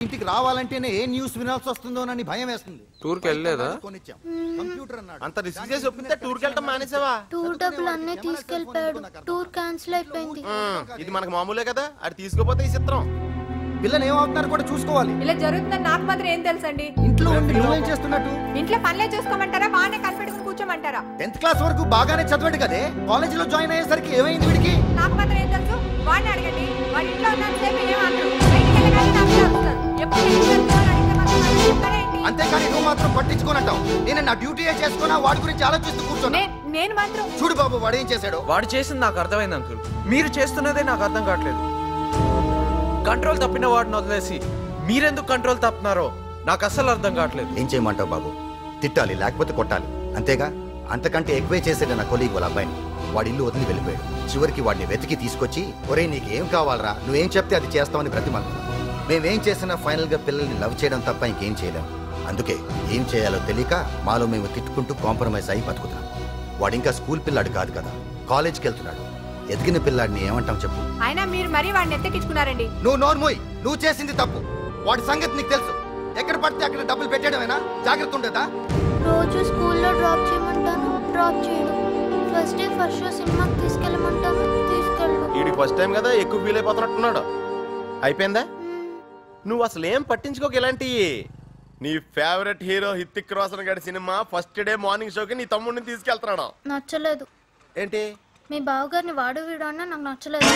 ఇంటికి రావాలంటేనే ఏ న్యూస్ వినాల్సి వస్తుందోనని భయం వేస్తుంది టూర్కి వెళ్ళలేదా కొనిచ్చాం కంప్యూటర్ అన్నాడు అంత రిస్క్ చేసి ఒప్పితే టూర్కి వెళ్ళటం మానేసావా టూర్ డబ్బులు అన్నీ తీసుకెళ్ళిపోయాడు టూర్ క్యాన్సిల్ అయిపోయింది ఉమ్, ఇది మనకు మామూలే కదా అది తీసుకోపోతే ఈ చిత్రం పిల్లలు ఏమవుతున్నారు కూడా చూసుకోవాలి ఇలా జరుగుతుందని నాకు మాత్రం ఏం తెలుసండి ఇంట్లో ఉండి నువ్వేం చేస్తున్నట్టు ఇంట్లో పనులే చూసుకోమంటారా బాగానే కనిపెట్టుకుని కూర్చోమంటారా టెన్త్ క్లాస్ వరకు బాగానే చదివాడు కదే కాలేజీలో జాయిన్ అయ్యేసరికి ఏమైంది వీడికి నాకు మాత్రం ఏం తెలుసు వాడిని అడగండి వాడి ఇంట్లో ఉన్నంత సేపు ఏమంటారు బయటికి వెళ్ళగానే నాకు వస్తారు ఎప్పుడు ఇంటికి వెళ్తావు అని అడిగితే మాత్రం వాడు చెప్తాడేంటి? అంతేకాని నువ్వు మాత్రం పట్టించుకోనంటావు నేను నా డ్యూటీ చేసుకున్నా వాడి గురించి ఆలోచిస్తూ కూర్చోను నే- నేను మాత్రం చూడు బాబు వాడు ఏం చేశాడు వాడు చేసింది నాకు అర్థమైంది అంకుల్ మీరు చేస్తున్నదే నాకు అర్థం కావట్లేదు కంట్రోల్ తప్పిన వాడిని వదిలేసి మీరెందుకు కంట్రోల్ తప్పుతున్నారో నాకు అస్సలు అర్థం కావట్లేదు ఏం చేయమంటావు బాబు తిట్టాలి లేకపోతే కొట్టాలి అంతేగా అంతకంటే ఎక్కువే చేసేది నా కొలీగ్ వాళ్ళ అబ్బాయిని వాడి ఇల్లు వదిలి వెళ్ళిపోయాడు చివరికి వాడిని వెతికి తీసుకొచ్చి ఒరేయ్ నీకు ఏం కావాలరా నువ్వేం చెప్తే అది చేస్తామని బ్రతిమలు మేమేం చేసినా ఫైనల్ గా పిల్లల్ని లవ్ చేయడం తప్ప ఇంకేం చేయలేం అందుకే ఏం చేయాలో తెలియక మాలో మేము తిట్టుకుంటూ కాంప్రమైజ్ అయి బతుకుతున్నాం వాడు ఇంకా స్కూల్ పిల్లాడు కాదు కదా కాలేజ్కి వెళ్తున్నాడు ఎదిగిన పిల్లాడిని ఏమంటాం చెప్పు అయినా మీరు మరీ వాడిని ఎత్తెక్కించుకున్నారండి నువ్వు నోర్మోయ్ నువ్వు చేసింది తప్పు వాడి సంగతి నీకు తెలుసు ఎక్కడ పడితే అక్కడ డబ్బులు పెట్టడమేనా జాగ్రత్త ఉండదా రోజు స్కూల్లో డ్రాప్ చేయమంటాను డ్రాప్ చేయను ఫస్ట్ డే ఫస్ట్ షో సినిమాకి తీసుకెళ్ళమంటాను తీసుకెళ్ళు వీడి ఫస్ట్ టైం కదా ఎక్కువ ఫీల్ అయిపోతున్నట్టున్నాడు అయిపోయిందా నువ్వు అసలు ఏం పట్టించుకోక ఇలాంటి నీ ఫేవరెట్ హీరో హిత్తిక్ రోషన్ గారి సినిమా ఫస్ట్ డే మార్నింగ్ షోకి నీ తమ్ముడిని తీసుకెళ్తున్నాడు నచ్చలేదు ఏంటి మీ బావగారిని వాడు వీడు అన్నా నాకు నచ్చలేదు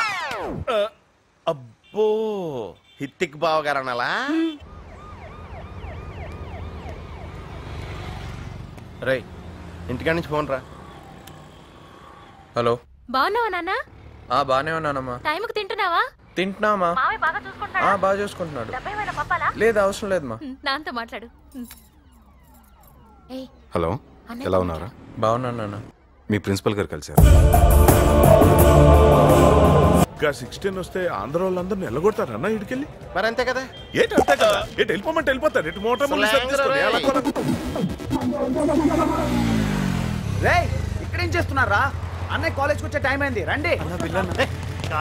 అబ్బో హిత్తిక్ బావ గారు అనాలా రై ఇంటికాడ నుంచి ఫోన్ రా హలో బాగున్నావా నాన్న ఆ బానే ఉన్నానమ్మా టైంకి తింటున్నావా తింటున్నామా మావయ్య బాగా చూసుకుంటాడా ఆ బాగా చూసుకుంటున్నాడు డబ్బా ఏమైనా పంపాలా లేదు అవసరం లేదమ్మా ఉమ్, నాన్నతో మాట్లాడు ఉమ్. ఏయ్ హలో అన్నయ్య ఎలా ఉన్నారా బాగున్నాను నాన్న మీ ప్రిన్సిపల్ గారు కలిశారు ఇంకా సిక్స్టీన్ వస్తే ఆంధ్ర వాళ్ళందరిని ఎల్లగొడతారన్న ఇటుకెళ్ళి మరి అంతే కదా ఏంటి అంతే కదా ఏంటి వెళ్ళిపోమంటే వెళ్ళిపోతారు ఇటు మోటార్ Slang రా రేయ్. రేయ్ ఇక్కడేం చేస్తున్నారా అన్నయ్య కాలేజ్కి వచ్చే టైం అయింది రండి